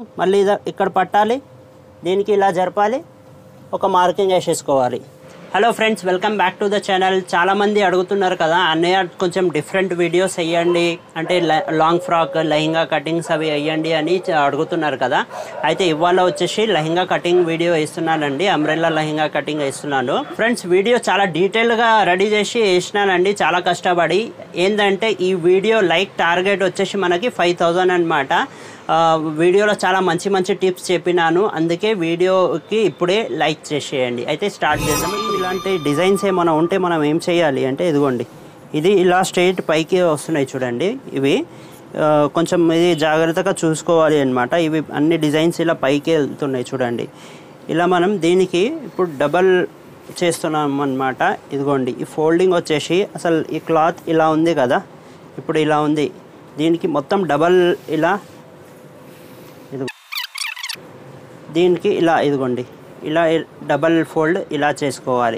మళ్ళీ ఇద- ఇక్కడ పట్టాలి దీనికి ఇలా జరపాలి ఒక మార్కింగ్ వేసేసుకోవాలి hello friends welcome back to the channel చాలామంది అడుగుతున్నారు కదా అన్నయ్య కొంచెం డిఫరెంట్ వీడియోస్ వేయండి అంటే ల- లాంగ్ ఫ్రాక్ లెహంగా కటింగ్స్ అవి వేయండి అని చ- అడుగుతున్నారు కదా అయితే ఇవాళ వచ్చేసి లెహంగా కటింగ్ వీడియో వేస్తున్నానండి అంబ్రెల్లా లెహంగా కటింగ్ వేస్తున్నాను ఫ్రెండ్స్ వీడియో చాలా డీటెయిల్గా రెడీ చేసి వేసినానండి చాలా కష్టపడి ఏంటంటే ఈ వీడియో లైక్ టార్గెట్ వచ్చేసి మనకి ఫైవ్ థౌజండ్ అనమాట ఆ, వీడియోలో చాలా మంచి మంచి టిప్స్ చెప్పినాను అందుకే వీడియోకి ఇప్పుడే లైక్ చేసేయండి అయితే స్టార్ట్ చేద్దాం ఇలాంటి డిజైన్స్ ఏమైనా ఉంటే మనం ఏం చేయాలి అంటే ఇదిగోండి ఇది ఇలా స్ట్రైట్ పైకి వస్తున్నాయి చూడండి ఇవి ఆ, కొంచెం ఇది జాగ్రత్తగా చూసుకోవాలి అనమాట ఇవి అన్ని డిజైన్స్ ఇలా పైకి వెళ్తున్నాయి చూడండి ఇలా మనం దీనికి ఇప్పుడు డబల్ చేస్తున్నాం అనమాట ఇదిగోండి ఈ ఫోల్డింగ్ వచ్చేసి అసలు ఈ క్లాత్ ఇలా ఉంది కదా ఇప్పుడు ఇలా ఉంది దీనికి మొత్తం డబల్ ఇలా ఇది దీనికి ఇలా ఇదిగోండి ఇలా డబల్ ఫోల్డ్ ఇలా చేసుకోవాలి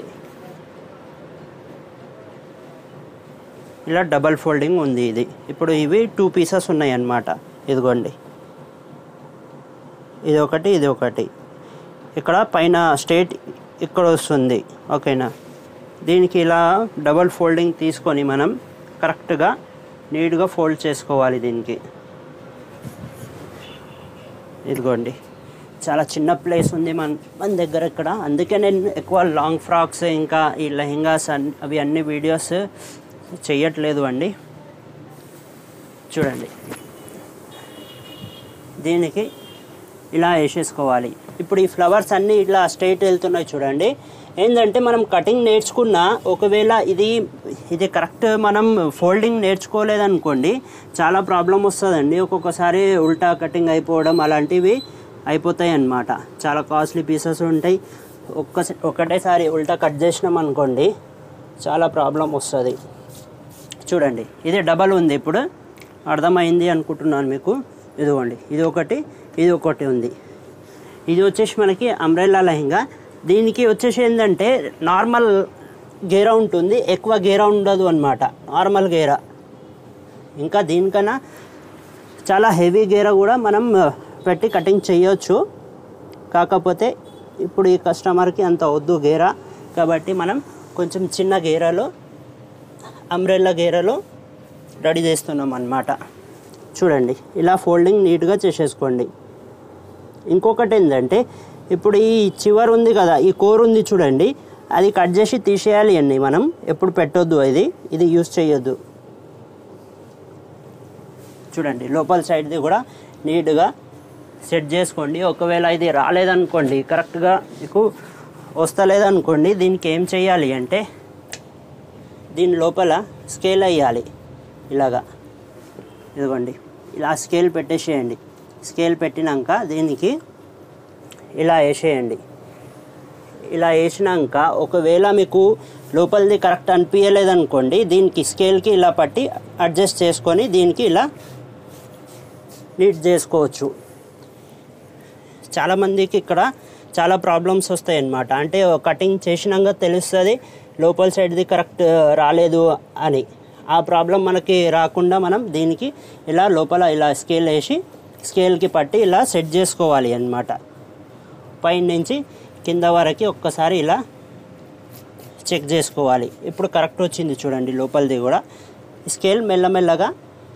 ఇలా డబల్ ఫోల్డింగ్ ఉంది ఇది ఇప్పుడు ఇవి టూ పీసెస్ ఉన్నాయి అన్నమాట ఇదిగోండి ఇది ఒకటి ఇది ఒకటి ఇక్కడ పైన స్ట్రేట్ ఇక్కడ వస్తుంది ఓకేనా దీనికి ఇలా డబల్ ఫోల్డింగ్ తీసుకొని మనం కరెక్ట్గా నీట్గా ఫోల్డ్ చేసుకోవాలి దీనికి ఇదిగోండి చాలా చిన్న ప్లేస్ ఉంది మన మన దగ్గర ఇక్కడ అందుకే నేను ఎక్కువ లాంగ్ ఫ్రాక్స్ ఇంకా ఈ లెహెంగాస్ అన్ అవి అన్ని వీడియోస్ చెయ్యట్లేదు అండి చూడండి దీనికి ఇలా వేసేసుకోవాలి ఇప్పుడు ఈ ఫ్లవర్స్ అన్నీ ఇట్లా స్ట్రైట్ వెళ్తున్నాయి చూడండి ఏంటంటే మనం కటింగ్ నేర్చుకున్న ఒకవేళ ఇది ఇది కరెక్ట్ మనం ఫోల్డింగ్ నేర్చుకోలేదనుకోండి చాలా ప్రాబ్లం వస్తుందండి ఒక్కొక్కసారి ఉల్టా కటింగ్ అయిపోవడం అలాంటివి అయిపోతాయి అన్నమాట చాలా కాస్ట్లీ పీసెస్ ఉంటాయి ఒక్క ఒకటేసారి ఉల్టా కట్ చేసినాం అనుకోండి చాలా ప్రాబ్లం వస్తుంది చూడండి ఇది డబల్ ఉంది ఇప్పుడు అర్థమైంది అనుకుంటున్నాను మీకు ఇదిగోండి ఇది ఒకటి ఇది ఒకటి ఉంది ఇది వచ్చేసి మనకి అంబ్రెల్లా లెహంగా దీనికి వచ్చేసి ఏంటంటే నార్మల్ గేరా ఉంటుంది ఎక్కువ గేరా ఉండదు అనమాట నార్మల్ గేరా ఇంకా దీనికన్నా చాలా హెవీ గేరా కూడా మనం ఆ, పెట్టి కటింగ్ చేయొచ్చు కాకపోతే ఇప్పుడు ఈ కస్టమర్కి అంత వద్దు గేరా కాబట్టి మనం కొంచెం చిన్న గేరాలో అంబ్రెల్లా గేరాలో రెడీ చేస్తున్నాం అన్నమాట చూడండి ఇలా ఫోల్డింగ్ నీట్గా చేసేసుకోండి ఇంకొకటి ఏంటంటే ఇప్పుడు ఈ చివరి ఉంది కదా ఈ కోర్ ఉంది చూడండి అది కట్ చేసి తీసేయాలి అండి మనం ఎప్పుడు పెట్టొద్దు ఇది ఇది యూస్ చేయొద్దు చూడండి లోపల సైడ్ది కూడా నీట్గా సెట్ చేసుకోండి ఒకవేళ ఇది రాలేదనుకోండి కరెక్ట్గా మీకు వస్తలేదనుకోండి దీనికి ఏం చేయాలి అంటే దీని లోపల స్కేల్ వేయాలి ఇలాగా ఇదిగోండి ఇలా స్కేల్ పెట్టేసేయండి స్కేల్ పెట్టినాక దీనికి ఇలా వేసేయండి ఇలా వేసినాక ఒకవేళ మీకు లోపలిది కరెక్ట్ అనిపించలేదనుకోండి దీనికి స్కేల్కి ఇలా పట్టి అడ్జస్ట్ చేసుకొని దీనికి ఇలా నీట్ చేసుకోవచ్చు చాలామందికి ఇక్కడ చాలా ప్రాబ్లమ్స్ వస్తాయి అన్నమాట అంటే కటింగ్ చేసినాక తెలుస్తుంది లోపల సైడ్ది కరెక్ట్ రాలేదు అని ఆ ప్రాబ్లం మనకి రాకుండా మనం దీనికి ఇలా లోపల ఇలా స్కేల్ వేసి స్కేల్కి పట్టి ఇలా సెట్ చేసుకోవాలి అన్నమాట పైన నుంచి కింద వరకు ఒక్కసారి ఇలా చెక్ చేసుకోవాలి ఇప్పుడు కరెక్ట్ వచ్చింది చూడండి లోపలిది కూడా స్కేల్ మెల్లమెల్లగా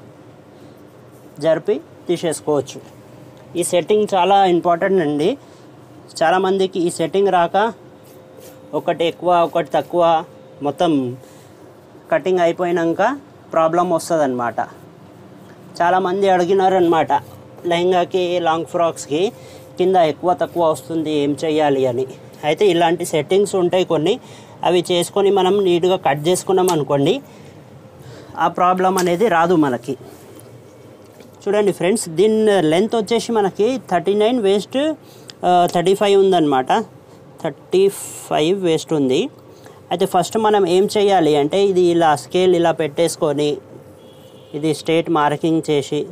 జరిపి తీసేసుకోవచ్చు ఈ సెట్టింగ్ చాలా ఇంపార్టెంట్ అండి చాలామందికి ఈ సెట్టింగ్ రాక ఒకటి ఎక్కువ ఒకటి తక్కువ మొత్తం కటింగ్ అయిపోయినాక ప్రాబ్లం వస్తుంది అనమాట చాలామంది అడిగినారనమాట లెహంగాకి లాంగ్ ఫ్రాక్స్కి కింద ఎక్కువ తక్కువ వస్తుంది ఏం చేయాలి అని అయితే ఇలాంటి సెట్టింగ్స్ ఉంటాయి కొన్ని అవి చేసుకొని మనం నీట్గా కట్ చేసుకున్నాం అనుకోండి ఆ ప్రాబ్లం అనేది రాదు మనకి చూడండి ఫ్రెండ్స్ దీని లెంత్ వచ్చేసి మనకి thirty nine waist thirty five ఉందన్నమాట థర్టీ ఫైవ్ వేస్ట్ ఉంది అయితే ఫస్ట్ మనం ఏం చేయాలి అంటే ఇది ఇలా స్కేల్ ఇలా పెట్టేసుకొని ఇది స్ట్రేట్ మార్కింగ్ చేసి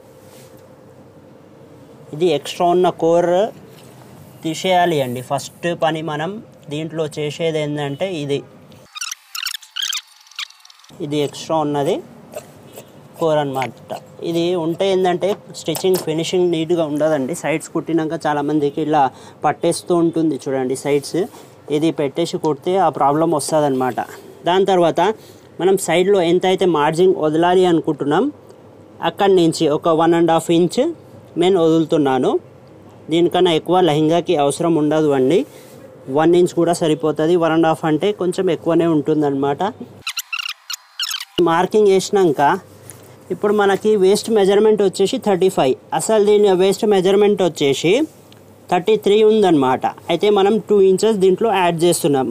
ఇది ఎక్స్ట్రా ఉన్న కోర్ తీసేయాలి అండి ఫస్ట్ పని మనం దీంట్లో చేసేది ఏంటంటే ఇది ఇది ఎక్స్ట్రా ఉన్నది కోర్ అనమాట ఇది ఉంటే ఏంటంటే స్టిచ్చింగ్ ఫినిషింగ్ నీట్గా ఉండదండి సైడ్స్ కుట్టినాక చాలామందికి ఇలా పట్టేస్తూ ఉంటుంది చూడండి సైడ్స్ ఇది పెట్టేసి కుడితే ఆ ప్రాబ్లం వస్తుంది అనమాట దాని తర్వాత మనం సైడ్లో ఎంత అయితే మార్జిన్ వదలాలి అనుకుంటున్నాం అక్కడి నుంచి ఒక వన్ అండ్ హాఫ్ ఇంచ్ నేను వదులుతున్నాను దీనికన్నా ఎక్కువ లెహంగాకి అవసరం ఉండదు అండి వన్ ఇంచ్ కూడా సరిపోతుంది వన్ అండ్ హాఫ్ అంటే కొంచెం ఎక్కువనే ఉంటుందన్నమాట మార్కింగ్ వేసినాక ఇప్పుడు మనకి వేస్ట్ మెజర్మెంట్ వచ్చేసి థర్టీ ఫైవ్ అసలు దీని వేస్ట్ మెజర్మెంట్ వచ్చేసి థర్టీ త్రీ ఉందన్నమాట అయితే మనం టూ ఇంచెస్ దీంట్లో యాడ్ చేస్తున్నాం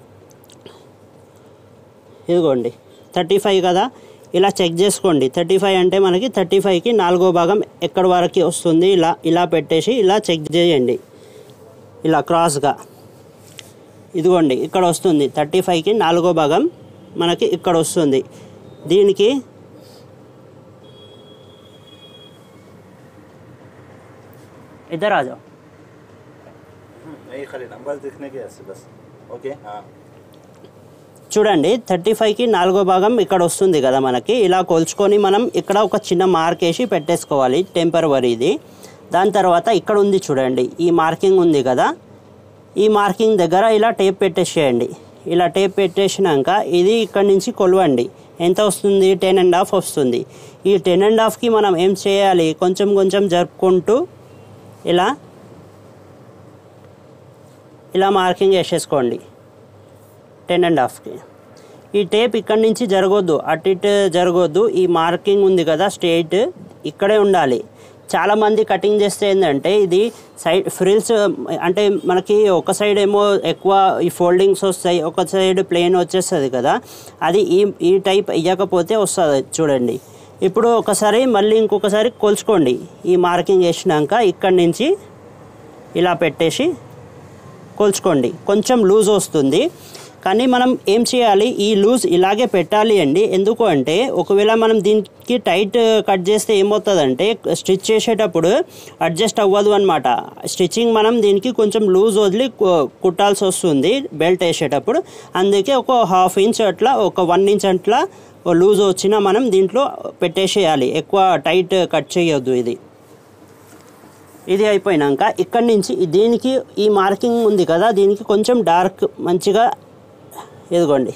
ఇదిగోండి థర్టీ ఫైవ్ కదా ఇలా చెక్ చేసుకోండి థర్టీ ఫైవ్ అంటే మనకి థర్టీ ఫైవ్కి నాలుగో భాగం ఎక్కడి వరకు వస్తుంది ఇలా ఇలా పెట్టేసి ఇలా చెక్ చేయండి ఇలా క్రాస్గా ఇదిగోండి ఇక్కడ వస్తుంది థర్టీ ఫైవ్కి నాలుగో భాగం మనకి ఇక్కడ వస్తుంది దీనికి ఇద్దరు రాజు नहीं खाली नंबर दिखने के ऐसे बस ओके हाँ చూడండి థర్టీ ఫైవ్కి నాలుగో భాగం ఇక్కడ వస్తుంది కదా మనకి ఇలా కొలుచుకొని మనం ఇక్కడ ఒక చిన్న మార్క్ వేసి పెట్టేసుకోవాలి టెంపరవరీ ఇది దాని తర్వాత ఇక్కడ ఉంది చూడండి ఈ మార్కింగ్ ఉంది కదా ఈ మార్కింగ్ దగ్గర ఇలా టేప్ పెట్టేసేయండి ఇలా టేప్ పెట్టేసినాక ఇది ఇక్కడ నుంచి కొలవండి ఎంత వస్తుంది టెన్ అండ్ హాఫ్ వస్తుంది ఈ టెన్ అండ్ హాఫ్కి మనం ఏం చేయాలి కొంచెం కొంచెం జరుపుకుంటూ ఇలా ఇలా మార్కింగ్ వేసేసుకోండి టెన్ అండ్ హాఫ్కి ఈ టేప్ ఇక్కడి నుంచి జరగొద్దు అటు ఇటు జరగొద్దు ఈ మార్కింగ్ ఉంది కదా స్ట్రేట్ ఇక్కడే ఉండాలి చాలామంది కటింగ్ చేస్తే ఏంటంటే ఇది సైడ్ ఫ్రిల్స్ అంటే మనకి ఒక సైడ్ ఏమో ఎక్కువ ఈ ఫోల్డింగ్స్ వస్తాయి ఒక సైడ్ ప్లేన్ వచ్చేస్తుంది కదా అది ఈ ఈ టైప్ ఇవ్వకపోతే వస్తుంది చూడండి ఇప్పుడు ఒకసారి మళ్ళీ ఇంకొకసారి కొలుచుకోండి ఈ మార్కింగ్ వేసినాక ఇక్కడి నుంచి ఇలా పెట్టేసి కొలుచుకోండి కొంచెం లూజ్ వస్తుంది కానీ మనం ఏం చేయాలి ఈ లూజ్ ఇలాగే పెట్టాలి అండి ఎందుకు అంటే ఒకవేళ మనం దీనికి టైట్ కట్ చేస్తే ఏమవుతుందంటే స్టిచ్ చేసేటప్పుడు అడ్జస్ట్ అవ్వదు అనమాట స్టిచ్చింగ్ మనం దీనికి కొంచెం లూజ్ వదిలి కు- కుట్టాల్సి వస్తుంది బెల్ట్ వేసేటప్పుడు అందుకే ఒక హాఫ్ ఇంచ్ అట్లా ఒక వన్ ఇంచ్ అట్లా లూజ్ వచ్చినా మనం దీంట్లో పెట్టేసేయాలి ఎక్కువ టైట్ కట్ చేయొద్దు ఇది ఇది అయిపోయినాక ఇక్కడి నుంచి దీనికి ఈ మార్కింగ్ ఉంది కదా దీనికి కొంచెం డార్క్ మంచిగా ఇదిగోండి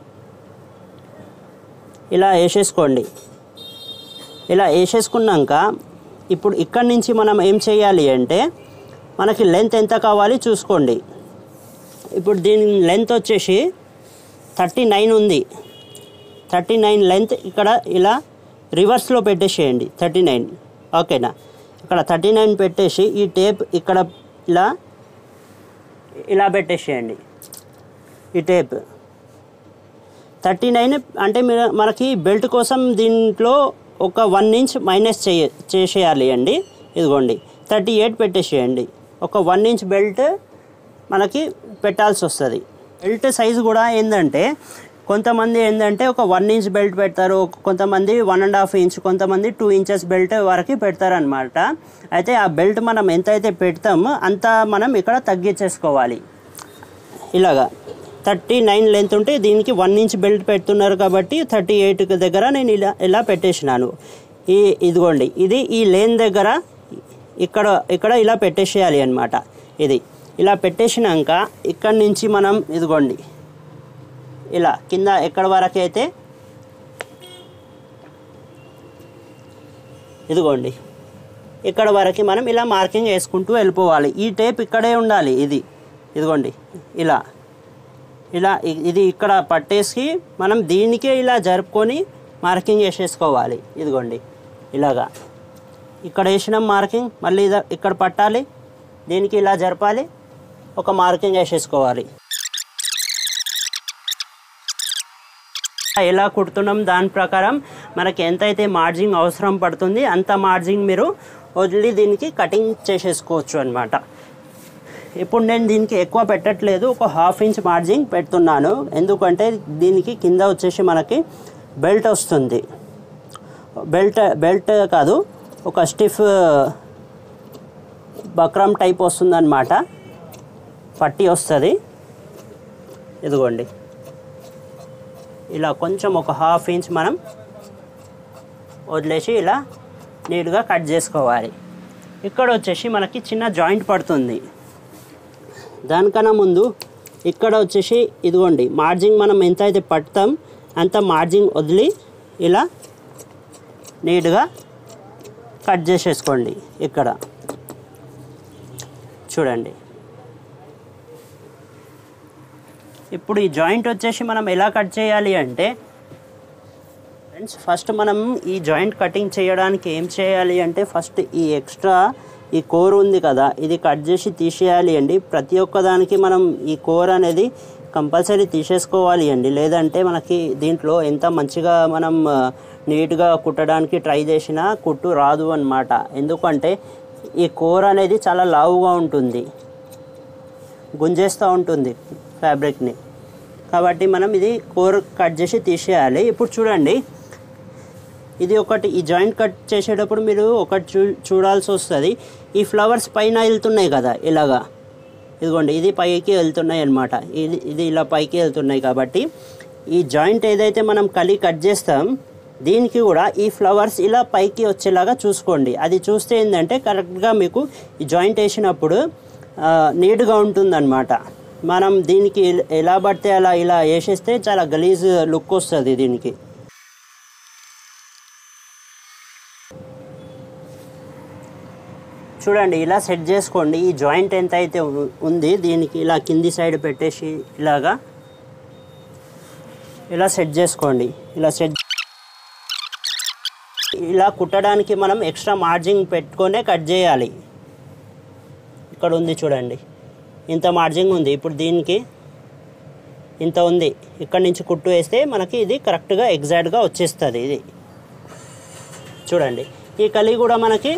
ఇలా వేసేసుకోండి ఇలా వేసేసుకున్నాక ఇప్పుడు ఇక్కడి నుంచి మనం ఏం చేయాలి అంటే మనకి లెంత్ ఎంత కావాలి చూసుకోండి ఇప్పుడు దీని లెంత్ వచ్చేసి థర్టీ నైన్ ఉంది థర్టీ నైన్ లెంత్ ఇక్కడ ఇలా రివర్స్లో పెట్టేసేయండి థర్టీ నైన్ ఓకేనా ఇక్కడ థర్టీ నైన్ పెట్టేసి ఈ టేప్ ఇక్కడ ఇలా ఇలా పెట్టేసేయండి ఈ టేప్ థర్టీ నైన్ అంటే మీరు మనకి బెల్ట్ కోసం దీంట్లో ఒక వన్ ఇంచ్ మైనస్ చేయ చేసేయాలి అండి ఇదిగోండి థర్టీ ఎయిట్ పెట్టేసేయండి ఒక వన్ ఇంచ్ బెల్ట్ మనకి పెట్టాల్సి వస్తుంది బెల్ట్ సైజు కూడా ఏంటంటే కొంతమంది ఏంటంటే ఒక వన్ ఇంచ్ బెల్ట్ పెడతారు కొంతమంది వన్ అండ్ హాఫ్ ఇంచ్ కొంతమంది టూ ఇంచెస్ బెల్ట్ వరకు పెడతారనమాట అయితే ఆ బెల్ట్ మనం ఎంత అయితే పెడతామో అంత మనం ఇక్కడ తగ్గించేసుకోవాలి ఇలాగా థర్టీ నైన్ లెంత్ ఉంటే దీనికి వన్ ఇంచ్ బెల్ట్ పెడుతున్నారు కాబట్టి థర్టీ ఎయిట్ దగ్గర నేను ఇలా ఇలా పెట్టేసినాను ఈ ఇదిగోండి ఇది ఈ లేన్ దగ్గర ఇక్కడ ఇక్కడ ఇలా పెట్టేసేయాలి అనమాట ఇది ఇలా పెట్టేసినాక ఇక్కడి నుంచి మనం ఇదిగోండి ఇలా కింద ఎక్కడ వరకు అయితే ఇదిగోండి ఇక్కడ వరకు మనం ఇలా మార్కింగ్ వేసుకుంటూ వెళ్ళిపోవాలి ఈ టేప్ ఇక్కడే ఉండాలి ఇది ఇదిగోండి ఇలా ఇలా ఇ- ఇది ఇక్కడ పట్టేసి మనం దీనికే ఇలా జరుపుకొని మార్కింగ్ వేసేసుకోవాలి ఇదిగోండి ఇలాగా ఇక్కడ వేసిన మార్కింగ్ మళ్ళీ ఇద- ఇక్కడ పట్టాలి దీనికి ఇలా జరపాలి ఒక మార్కింగ్ వేసేసుకోవాలి ఎలా కుడుతున్నాం దాని ప్రకారం మనకి ఎంతైతే మార్జింగ్ అవసరం పడుతుంది అంత మార్జింగ్ మీరు వదిలి దీనికి కటింగ్ చేసేసుకోవచ్చు అనమాట ఇప్పుడు నేను దీనికి ఎక్కువ పెట్టట్లేదు ఒక హాఫ్ ఇంచ్ మార్జింగ్ పెడుతున్నాను ఎందుకంటే దీనికి కింద వచ్చేసి మనకి బెల్ట్ వస్తుంది బెల్ట్ బెల్ట్ కాదు ఒక స్టిఫ్ బక్రమ్ టైప్ వస్తుందన్నమాట పట్టి వస్తుంది ఇదిగోండి ఇలా కొంచెం ఒక హాఫ్ ఇంచ్ మనం వదిలేసి ఇలా నీట్గా కట్ చేసుకోవాలి ఇక్కడ వచ్చేసి మనకి చిన్న జాయింట్ పడుతుంది దానికన్నా ముందు ఇక్కడ వచ్చేసి ఇదిగోండి మార్జింగ్ మనం ఎంత అయితే పడతాం అంత మార్జింగ్ వదిలి ఇలా నీట్గా కట్ చేసేసుకోండి ఇక్కడ చూడండి ఇప్పుడు ఈ జాయింట్ వచ్చేసి మనం ఎలా కట్ చేయాలి అంటే ఫ్రెండ్స్ ఫస్ట్ మనం ఈ జాయింట్ కటింగ్ చేయడానికి ఏం చేయాలి అంటే ఫస్ట్ ఈ ఎక్స్ట్రా ఈ కోర్ ఉంది కదా ఇది కట్ చేసి తీసేయాలి అండి ప్రతి ఒక్క దానికి మనం ఈ కోర్ అనేది కంపల్సరీ తీసేసుకోవాలి అండి లేదంటే మనకి దీంట్లో ఎంత మంచిగా మనం ఆ, నీట్గా కుట్టడానికి ట్రై చేసినా కుట్టు రాదు అన్నమాట ఎందుకంటే ఈ కోర్ అనేది చాలా లావుగా ఉంటుంది గుంజేస్తూ ఉంటుంది ఫ్యాబ్రిక్ని కాబట్టి మనం ఇది కోర్ కట్ చేసి తీసేయాలి ఇప్పుడు చూడండి ఇది ఒకటి ఈ జాయింట్ కట్ చేసేటప్పుడు మీరు ఒకటి చూ చూడాల్సి వస్తుంది ఈ ఫ్లవర్స్ పైన వెళ్తున్నాయి కదా ఇలాగా ఇదిగోండి ఇది పైకి వెళ్తున్నాయి అన్నమాట ఇది ఇది ఇలా పైకి వెళ్తున్నాయి కాబట్టి ఈ జాయింట్ ఏదైతే మనం కలి కట్ చేస్తాం దీనికి కూడా ఈ ఫ్లవర్స్ ఇలా పైకి వచ్చేలాగా చూసుకోండి అది చూస్తే ఏంటంటే కరెక్ట్గా మీకు ఈ జాయింట్ వేసినప్పుడు ఆ, నీట్గా ఉంటుందన్నమాట మనం దీనికి ఎలా పడితే అలా ఇలా వేసేస్తే చాలా గలీజ్ లుక్ వస్తుంది దీనికి చూడండి ఇలా సెట్ చేసుకోండి ఈ జాయింట్ ఎంత అయితే ఉ- ఉంది దీనికి ఇలా కింది సైడ్ పెట్టేసి ఇలాగా ఇలా సెట్ చేసుకోండి ఇలా సెట్ ఇలా కుట్టడానికి మనం ఎక్స్ట్రా మార్జింగ్ పెట్టుకొనే కట్ చేయాలి ఇక్కడ ఉంది చూడండి ఇంత మార్జింగ్ ఉంది ఇప్పుడు దీనికి ఇంత ఉంది ఇక్కడ నుంచి కుట్టు వేస్తే మనకి ఇది కరెక్ట్గా ఎగ్జాక్ట్గా వచ్చేస్తుంది ఇది చూడండి ఈ కలి కూడా మనకి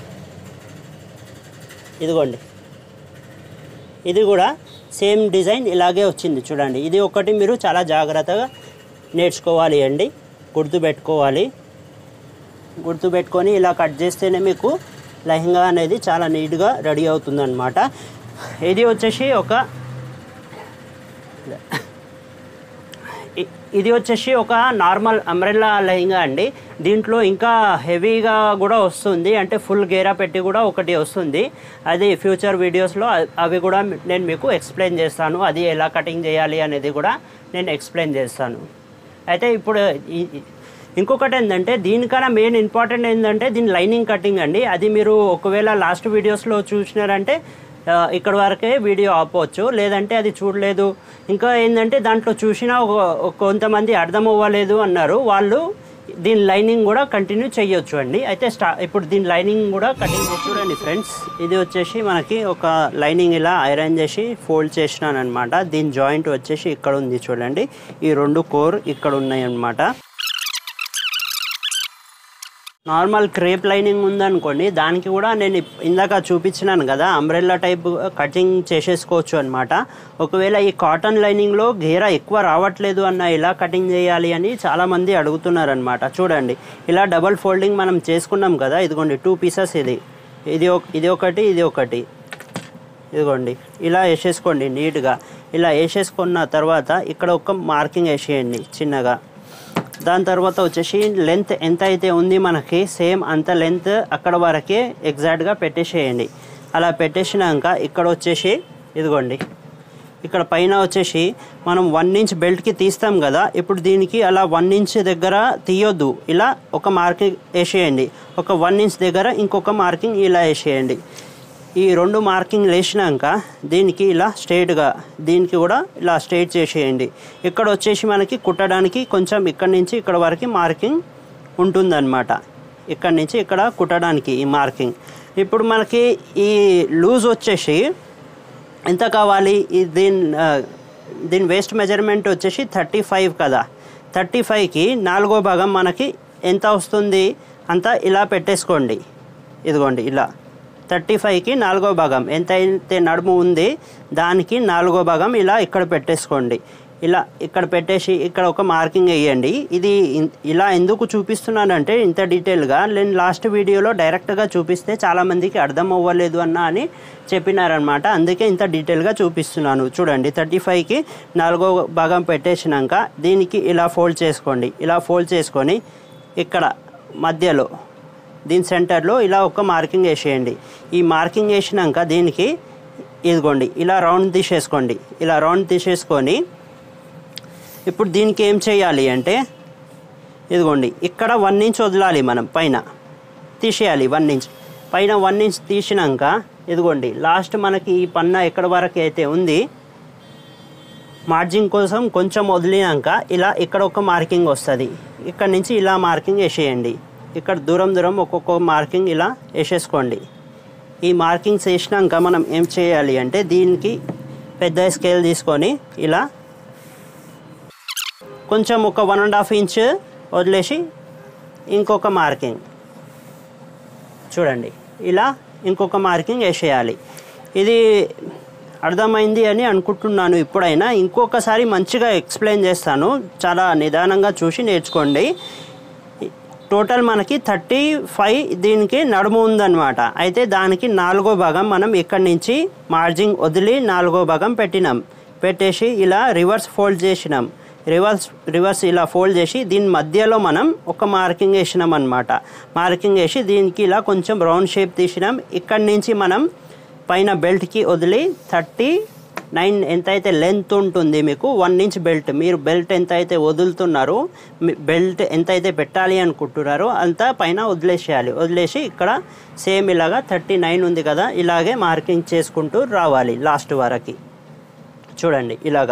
ఇదిగోండి ఇది కూడా సేమ్ డిజైన్ ఇలాగే వచ్చింది చూడండి ఇది ఒకటి మీరు చాలా జాగ్రత్తగా నేర్చుకోవాలి అండి గుర్తుపెట్టుకోవాలి గుర్తుపెట్టుకొని ఇలా కట్ చేస్తేనే మీకు లెహంగా అనేది చాలా నీట్గా రెడీ అవుతుంది అనమాట ఇది వచ్చేసి ఒక ఇ- ఇది వచ్చేసి ఒక నార్మల్ అంబ్రెల్లా లెహంగా అండి దీంట్లో ఇంకా హెవీగా కూడా వస్తుంది అంటే ఫుల్ గేరా పెట్టి కూడా ఒకటి వస్తుంది అది ఫ్యూచర్ వీడియోస్లో అ- అవి కూడా నేను మీకు ఎక్స్ప్లెయిన్ చేస్తాను అది ఎలా కటింగ్ చేయాలి అనేది కూడా నేను ఎక్స్ప్లెయిన్ చేస్తాను అయితే ఇప్పుడు ఈ- ఈ- ఇంకొకటి ఏంటంటే దీనికన్నా మెయిన్ ఇంపార్టెంట్ ఏంటంటే దీని లైనింగ్ కటింగ్ అండి అది మీరు ఒకవేళ లాస్ట్ వీడియోస్లో చూసినారంటే ఆ, ఇక్కడ వరకే వీడియో ఆపవచ్చు లేదంటే అది చూడలేదు ఇంకా ఏంటంటే దాంట్లో చూసినా ఒక- ఒక కొంతమంది అర్థం అవ్వలేదు అన్నారు వాళ్ళు దీని లైనింగ్ కూడా కంటిన్యూ చేయొచ్చు అండి అయితే స్టా ఇప్పుడు దీని లైనింగ్ కూడా కటింగ్ చూడండి ఫ్రెండ్స్ ఇది వచ్చేసి మనకి ఒక లైనింగ్ ఇలా ఐరన్ చేసి ఫోల్డ్ చేసినాను అనమాట దీని జాయింట్ వచ్చేసి ఇక్కడ ఉంది చూడండి ఈ రెండు కోర్ ఇక్కడ ఉన్నాయి అన్నమాట నార్మల్ క్రేప్ లైనింగ్ ఉందనుకోండి దానికి కూడా నేను ఇప్- ఇందాక చూపించినాను కదా అంబ్రెల్లా టైప్ కటింగ్ చేసేసుకోవచ్చు అనమాట ఒకవేళ ఈ కాటన్ లైనింగ్లో గేరా ఎక్కువ రావట్లేదు అన్న ఎలా కటింగ్ చేయాలి అని చాలామంది అడుగుతున్నారనమాట చూడండి ఇలా డబల్ ఫోల్డింగ్ మనం చేసుకున్నాం కదా ఇదిగోండి టూ పీసెస్ ఇది ఇది ఒక- ఇది ఒకటి ఇది ఒకటి ఇదిగోండి ఇలా వేసేసుకోండి నీట్గా ఇలా వేసేసుకున్న తర్వాత ఇక్కడ ఒక మార్కింగ్ వేసేయండి చిన్నగా దాని తర్వాత వచ్చేసి లెంత్ ఎంత అయితే ఉంది మనకి సేమ్ అంత లెంత్ అక్కడ వరకే ఎగ్జాక్ట్గా పెట్టేసేయండి అలా పెట్టేసినాక ఇక్కడ వచ్చేసి ఇదిగోండి ఇక్కడ పైన వచ్చేసి మనం వన్ ఇంచ్ బెల్ట్కి తీస్తాం కదా ఇప్పుడు దీనికి అలా వన్ ఇంచ్ దగ్గర తీయొద్దు ఇలా ఒక మార్కింగ్ వేసేయండి ఒక వన్ ఇంచ్ దగ్గర ఇంకొక మార్కింగ్ ఇలా వేసేయండి ఈ రెండు మార్కింగ్ వేసినాక దీనికి ఇలా స్ట్రైట్గా దీనికి కూడా ఇలా స్ట్రైట్ చేసేయండి ఇక్కడ వచ్చేసి మనకి కుట్టడానికి కొంచెం ఇక్కడ నుంచి ఇక్కడ వరకు మార్కింగ్ ఉంటుందన్నమాట ఇక్కడ నుంచి ఇక్కడ కుట్టడానికి ఈ మార్కింగ్ ఇప్పుడు మనకి ఈ లూజ్ వచ్చేసి ఎంత కావాలి ఈ దీని ఆ, దీని వేస్ట్ మెజర్మెంట్ వచ్చేసి థర్టీ ఫైవ్ కదా థర్టీ ఫైవ్కి నాలుగో భాగం మనకి ఎంత వస్తుంది అంతా ఇలా పెట్టేసుకోండి ఇదిగోండి ఇలా థర్టీ ఫైవ్కి నాలుగో భాగం ఎంత అయితే నడుము ఉంది దానికి నాలుగో భాగం ఇలా ఇక్కడ పెట్టేసుకోండి ఇలా ఇక్కడ పెట్టేసి ఇక్కడ ఒక మార్కింగ్ వేయండి ఇది ఇన్- ఇలా ఎందుకు చూపిస్తున్నానంటే ఇంత డీటెయిల్గా నేను లాస్ట్ వీడియోలో డైరెక్ట్గా చూపిస్తే చాలామందికి అర్థం అవ్వలేదు అన్న అని చెప్పినారనమాట అందుకే ఇంత డీటెయిల్గా చూపిస్తున్నాను చూడండి థర్టీ ఫైవ్కి నాలుగో భాగం పెట్టేసినాక దీనికి ఇలా ఫోల్డ్ చేసుకోండి ఇలా ఫోల్డ్ చేసుకొని ఇక్కడ మధ్యలో దీని సెంటర్లో ఇలా ఒక మార్కింగ్ వేసేయండి ఈ మార్కింగ్ వేసినాక దీనికి ఇదిగోండి ఇలా రౌండ్ తీసేసుకోండి ఇలా రౌండ్ తీసేసుకొని ఇప్పుడు దీనికి ఏం చేయాలి అంటే ఇదిగోండి ఇక్కడ వన్ ఇంచ్ వదలాలి మనం పైన తీసేయాలి వన్ ఇంచ్ పైన వన్ ఇంచ్ తీసినాక ఇదిగోండి లాస్ట్ మనకి ఈ పన్న ఎక్కడ వరకు అయితే ఉంది మార్జింగ్ కోసం కొంచెం వదిలినాక ఇలా ఇక్కడ ఒక మార్కింగ్ వస్తుంది ఇక్కడ నుంచి ఇలా మార్కింగ్ వేసేయండి ఇక్కడ దూరం దూరం ఒక్కొక్క మార్కింగ్ ఇలా వేసేసుకోండి ఈ మార్కింగ్స్ వేసినాక మనం ఏం చేయాలి అంటే దీనికి పెద్ద స్కేల్ తీసుకొని ఇలా కొంచెం ఒక వన్ అండ్ హాఫ్ ఇంచ్ వదిలేసి ఇంకొక మార్కింగ్ చూడండి ఇలా ఇంకొక మార్కింగ్ వేసేయాలి ఇది అర్థమైంది అని అనుకుంటున్నాను ఇప్పుడైనా ఇంకొకసారి మంచిగా ఎక్స్ప్లెయిన్ చేస్తాను చాలా నిదానంగా చూసి నేర్చుకోండి టోటల్ మనకి థర్టీ ఫైవ్ దీనికి నడుము ఉందన్నమాట అయితే దానికి నాలుగో భాగం మనం ఇక్కడి నుంచి మార్జింగ్ వదిలి నాలుగో భాగం పెట్టినాం పెట్టేసి ఇలా రివర్స్ ఫోల్డ్ చేసినాం రివర్స్ రివర్స్ ఇలా ఫోల్డ్ చేసి దీని మధ్యలో మనం ఒక మార్కింగ్ వేసినాం అనమాట మార్కింగ్ వేసి దీనికి ఇలా కొంచెం రౌండ్ షేప్ తీసినాం ఇక్కడి నుంచి మనం పైన బెల్ట్కి వదిలి థర్టీ నైన్ ఎంత అయితే లెంత్ ఉంటుంది మీకు వన్ ఇంచ్ బెల్ట్ మీరు బెల్ట్ ఎంత అయితే వదులుతున్నారో మీ బెల్ట్ ఎంత అయితే పెట్టాలి అనుకుంటున్నారో అంతా పైన వదిలేసేయాలి వదిలేసి ఇక్కడ సేమ్ ఇలాగా థర్టీ నైన్ ఉంది కదా ఇలాగే మార్కింగ్ చేసుకుంటూ రావాలి లాస్ట్ వరకు చూడండి ఇలాగా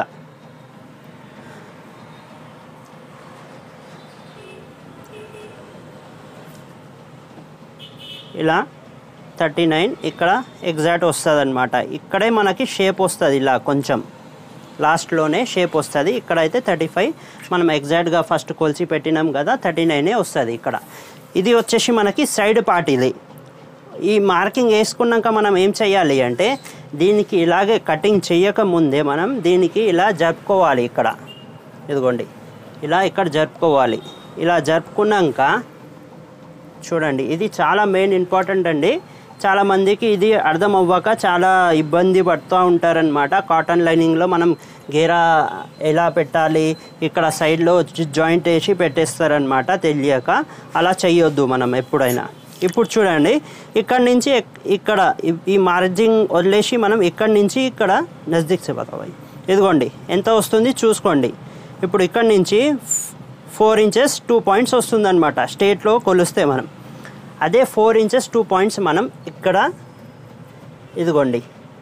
ఇలా థర్టీ నైన్ ఇక్కడ ఎగ్జాక్ట్ వస్తుంది అనమాట ఇక్కడే మనకి షేప్ వస్తుంది ఇలా కొంచెం లాస్ట్లోనే షేప్ వస్తుంది ఇక్కడైతే థర్టీ ఫైవ్ మనం ఎగ్జాక్ట్గా ఫస్ట్ కొలిచి పెట్టినాం కదా థర్టీ నైనే వస్తుంది ఇక్కడ ఇది వచ్చేసి మనకి సైడ్ పార్ట్ ఇది ఈ మార్కింగ్ వేసుకున్నాక మనం ఏం చేయాలి అంటే దీనికి ఇలాగే కటింగ్ చేయక ముందే మనం దీనికి ఇలా జరుపుకోవాలి ఇక్కడ ఇదిగోండి ఇలా ఇక్కడ జరుపుకోవాలి ఇలా జరుపుకున్నాక చూడండి ఇది చాలా మెయిన్ ఇంపార్టెంట్ అండి చాలా మందికి ఇది అర్థం అవ్వక చాలా ఇబ్బంది పడుతూ ఉంటారనమాట కాటన్ లైనింగ్లో మనం గేరా ఎలా పెట్టాలి ఇక్కడ సైడ్లో జాయింట్ వేసి పెట్టేస్తారనమాట తెలియక అలా చెయ్యొద్దు మనం ఎప్పుడైనా ఇప్పుడు చూడండి ఇక్కడ నుంచి ఎక్- ఇక్కడ ఈ- ఈ మార్జింగ్ వదిలేసి మనం ఇక్కడ నుంచి ఇక్కడ నజదీక్ సే బతావాయి ఇదిగోండి ఎంత వస్తుంది చూసుకోండి ఇప్పుడు ఇక్కడ నుంచి ఫోర్ ఇంచెస్ టూ పాయింట్స్ వస్తుందన్నమాట స్టేట్లో కొలిస్తే మనం అదే ఫోర్ ఇంచెస్ టూ పాయింట్స్ మనం ఇక్కడ ఇదిగోండి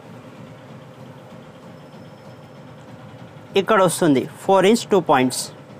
ఇక్కడ వస్తుంది ఫోర్ ఇంచ్ టూ పాయింట్స్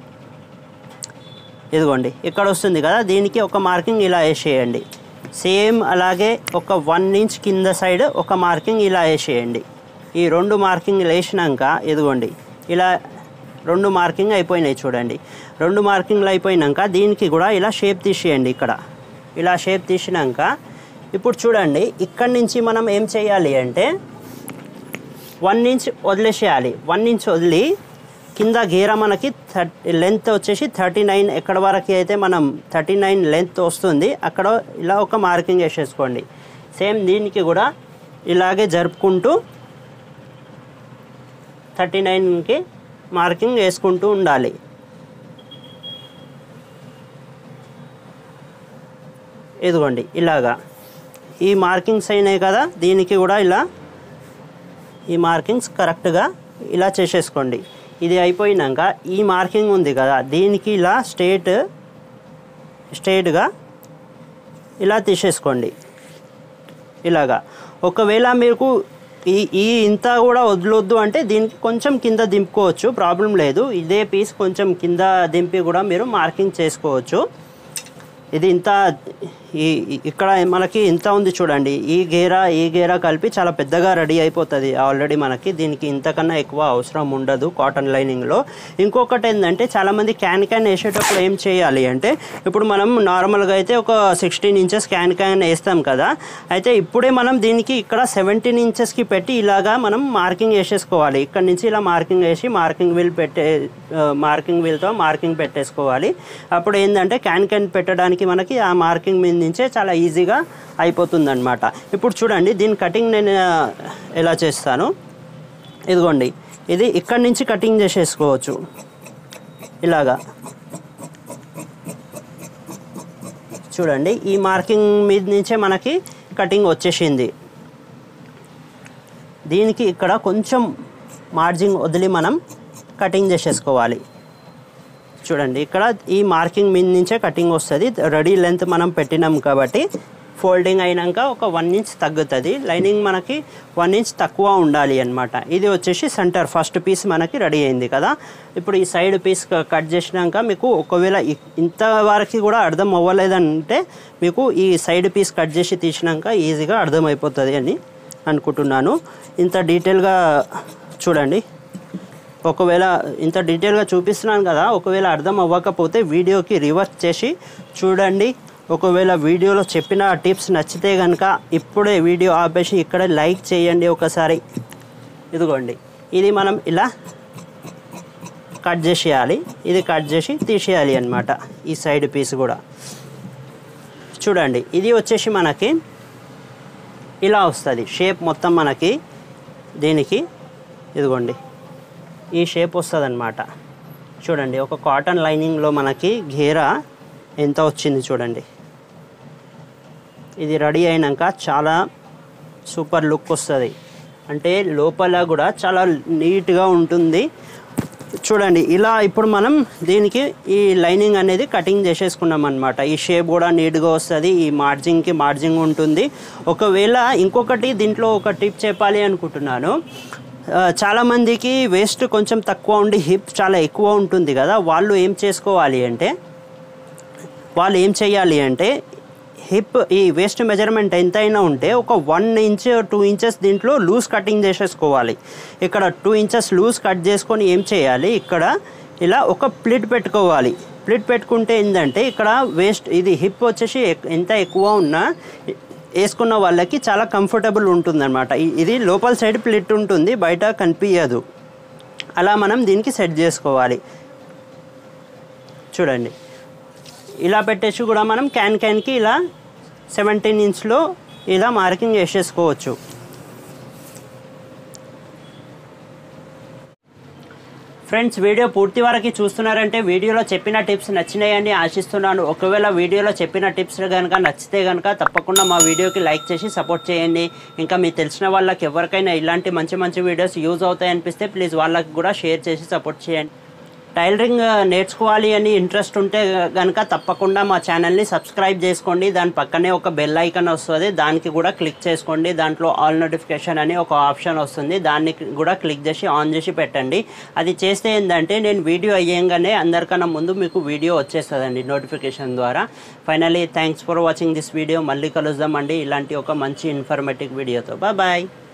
ఇదిగోండి ఇక్కడ వస్తుంది కదా దీనికి ఒక మార్కింగ్ ఇలా వేసేయండి సేమ్ అలాగే ఒక వన్ ఇంచ్ కింద సైడ్ ఒక మార్కింగ్ ఇలా వేసేయండి ఈ రెండు మార్కింగ్ వేసినాక ఇదిగోండి ఇలా రెండు మార్కింగ్ అయిపోయినాయి చూడండి రెండు మార్కింగ్లు అయిపోయినాక దీనికి కూడా ఇలా షేప్ తీసేయండి ఇక్కడ ఇలా షేప్ తీసినాక ఇప్పుడు చూడండి ఇక్కడి నుంచి మనం ఏం చేయాలి అంటే వన్ ఇంచ్ వదిలేసేయాలి వన్ ఇంచ్ వదిలి కింద గీర మనకి థర్టీ లెంత్ వచ్చేసి థర్టీ నైన్ ఎక్కడ వరకు అయితే మనం థర్టీ నైన్ లెంత్ వస్తుంది అక్కడ ఇలా ఒక మార్కింగ్ వేసేసుకోండి సేమ్ దీనికి కూడా ఇలాగే జరుపుకుంటూ థర్టీ నైన్కి మార్కింగ్ వేసుకుంటూ ఉండాలి ఇదిగోండి ఇలాగా ఈ మార్కింగ్స్ అయినాయి కదా దీనికి కూడా ఇలా ఈ మార్కింగ్స్ కరెక్ట్గా ఇలా చేసేసుకోండి ఇది అయిపోయినాక ఈ మార్కింగ్ ఉంది కదా దీనికి ఇలా స్ట్రేట్ స్ట్రేట్గా ఇలా తీసేసుకోండి ఇలాగా ఒకవేళ మీకు ఈ ఈ ఇంత కూడా వదలొద్దు అంటే దీనికి కొంచెం కింద దింపుకోవచ్చు ప్రాబ్లం లేదు ఇదే పీస్ కొంచెం కింద దింపి కూడా మీరు మార్కింగ్ చేసుకోవచ్చు ఇది ఇంత ఈ ఈ- ఇక్కడ మనకి ఇంత ఉంది చూడండి ఈ గేరా ఈ గేరా కలిపి చాలా పెద్దగా రెడీ అయిపోతుంది ఆల్రెడీ మనకి దీనికి ఇంతకన్నా ఎక్కువ అవసరం ఉండదు కాటన్ లైనింగ్లో ఇంకొకటి ఏంటంటే చాలామంది క్యాన్ క్యాన్ వేసేటప్పుడు ఏం చేయాలి అంటే ఇప్పుడు మనం నార్మల్గా అయితే ఒక సిక్స్టీన్ ఇంచెస్ క్యాన్ క్యాన్ వేస్తాం కదా అయితే ఇప్పుడే మనం దీనికి ఇక్కడ సెవెంటీన్ ఇంచెస్కి పెట్టి ఇలాగా మనం మార్కింగ్ వేసేసుకోవాలి ఇక్కడ నుంచి ఇలా మార్కింగ్ వేసి మార్కింగ్ వీల్ పెట్టే మార్కింగ్ వీల్తో మార్కింగ్ పెట్టేసుకోవాలి అప్పుడు ఏంటంటే క్యాన్ క్యాన్ పెట్టడానికి మనకి ఆ మార్కింగ్ మీద నుంచే చాలా ఈజీగా అయిపోతుంది అనమాట ఇప్పుడు చూడండి దీని కటింగ్ నేను ఆ, ఎలా చేస్తాను ఇదిగోండి ఇది ఇక్కడి నుంచి కటింగ్ చేసేసుకోవచ్చు ఇలాగా చూడండి ఈ మార్కింగ్ మీద నుంచే మనకి కటింగ్ వచ్చేసింది దీనికి ఇక్కడ కొంచెం మార్జింగ్ వదిలి మనం కటింగ్ చేసేసుకోవాలి చూడండి ఇక్కడ ఈ మార్కింగ్ మీద నుంచే కటింగ్ వస్తుంది రెడీ లెంత్ మనం పెట్టినాం కాబట్టి ఫోల్డింగ్ అయినాక ఒక వన్ ఇంచ్ తగ్గుతుంది లైనింగ్ మనకి వన్ ఇంచ్ తక్కువ ఉండాలి అనమాట ఇది వచ్చేసి సెంటర్ ఫస్ట్ పీస్ మనకి రెడీ అయింది కదా ఇప్పుడు ఈ సైడ్ పీస్ కట్ చేసినాక మీకు ఒకవేళ ఇ- ఇంతవరకు కూడా అర్థం అవ్వలేదంటే మీకు ఈ సైడ్ పీస్ కట్ చేసి తీసినాక ఈజీగా అర్థమైపోతుంది అని అనుకుంటున్నాను ఇంత డీటెయిల్గా చూడండి ఒకవేళ ఇంత డీటెయిల్గా చూపిస్తున్నాను కదా ఒకవేళ అర్థం అవ్వకపోతే వీడియోకి రివర్స్ చేసి చూడండి ఒకవేళ వీడియోలో చెప్పిన టిప్స్ నచ్చితే కనుక ఇప్పుడే వీడియో ఆపేసి ఇక్కడ లైక్ చేయండి ఒకసారి ఇదిగోండి ఇది మనం ఇలా కట్ చేసేయాలి ఇది కట్ చేసి తీసేయాలి అన్నమాట ఈ సైడ్ పీస్ కూడా చూడండి ఇది వచ్చేసి మనకి ఇలా వస్తుంది షేప్ మొత్తం మనకి దీనికి ఇదిగోండి ఈ షేప్ వస్తుంది అనమాట చూడండి ఒక కాటన్ లైనింగ్లో మనకి ఘేరా ఎంత వచ్చింది చూడండి ఇది రెడీ అయినాక చాలా సూపర్ లుక్ వస్తుంది అంటే లోపల కూడా చాలా నీట్గా ఉంటుంది చూడండి ఇలా ఇప్పుడు మనం దీనికి ఈ లైనింగ్ అనేది కటింగ్ చేసేసుకున్నాం అనమాట ఈ షేప్ కూడా నీట్గా వస్తుంది ఈ మార్జింగ్కి మార్జింగ్ ఉంటుంది ఒకవేళ ఇంకొకటి దీంట్లో ఒక టిప్ చెప్పాలి అనుకుంటున్నాను ఆ, చాలామందికి వేస్ట్ కొంచెం తక్కువ ఉండి హిప్ చాలా ఎక్కువ ఉంటుంది కదా వాళ్ళు ఏం చేసుకోవాలి అంటే వాళ్ళు ఏం చేయాలి అంటే హిప్ ఈ వేస్ట్ మెజర్మెంట్ ఎంతైనా ఉంటే ఒక వన్ ఇంచ్ టూ ఇంచెస్ దీంట్లో లూజ్ కటింగ్ చేసేసుకోవాలి ఇక్కడ టూ ఇంచెస్ లూజ్ కట్ చేసుకొని ఏం చేయాలి ఇక్కడ ఇలా ఒక ప్లిట్ పెట్టుకోవాలి ప్లిట్ పెట్టుకుంటే ఏంటంటే ఇక్కడ వేస్ట్ ఇది హిప్ వచ్చేసి ఎక్- ఎంత ఎక్కువ ఉన్నా వేసుకున్న వాళ్ళకి చాలా కంఫర్టబుల్ ఉంటుందన్నమాట ఇ- ఇది లోపల సైడ్ ప్లిట్ ఉంటుంది బయట కనిపించదు అలా మనం దీనికి సెట్ చేసుకోవాలి చూడండి ఇలా పెట్టేసి కూడా మనం క్యాన్ క్యాన్కి ఇలా సెవెంటీన్ ఇంచ్లో ఇలా మార్కింగ్ వేసేసుకోవచ్చు ఫ్రెండ్స్ వీడియో పూర్తి వరకు చూస్తున్నారంటే వీడియోలో చెప్పిన టిప్స్ నచ్చినాయని ఆశిస్తున్నాను ఒకవేళ వీడియోలో చెప్పిన టిప్స్ కనుక నచ్చితే కనుక తప్పకుండా మా వీడియోకి లైక్ చేసి సపోర్ట్ చేయండి ఇంకా మీకు తెలిసిన వాళ్ళకి ఎవరికైనా ఇలాంటి మంచి మంచి వీడియోస్ యూజ్ అవుతాయి అనిపిస్తే ప్లీజ్ వాళ్ళకి కూడా షేర్ చేసి సపోర్ట్ చేయండి టైలరింగ్ నేర్చుకోవాలి అని ఇంట్రెస్ట్ ఉంటే కనుక తప్పకుండా మా ఛానల్ని సబ్స్క్రైబ్ చేసుకోండి దాని పక్కనే ఒక బెల్ ఐకాన్ వస్తుంది దానికి కూడా క్లిక్ చేసుకోండి దాంట్లో ఆల్ నోటిఫికేషన్ అని ఒక ఆప్షన్ వస్తుంది దాన్ని కూడా క్లిక్ చేసి ఆన్ చేసి పెట్టండి అది చేస్తే ఏంటంటే నేను వీడియో అయ్యంగానే అందరికన్నా ముందు మీకు వీడియో వచ్చేస్తుందండి నోటిఫికేషన్ ద్వారా finally thanks for watching this video మళ్ళీ కలుద్దామండి ఇలాంటి ఒక మంచి ఇన్ఫర్మేటివ్ వీడియోతో బాయ్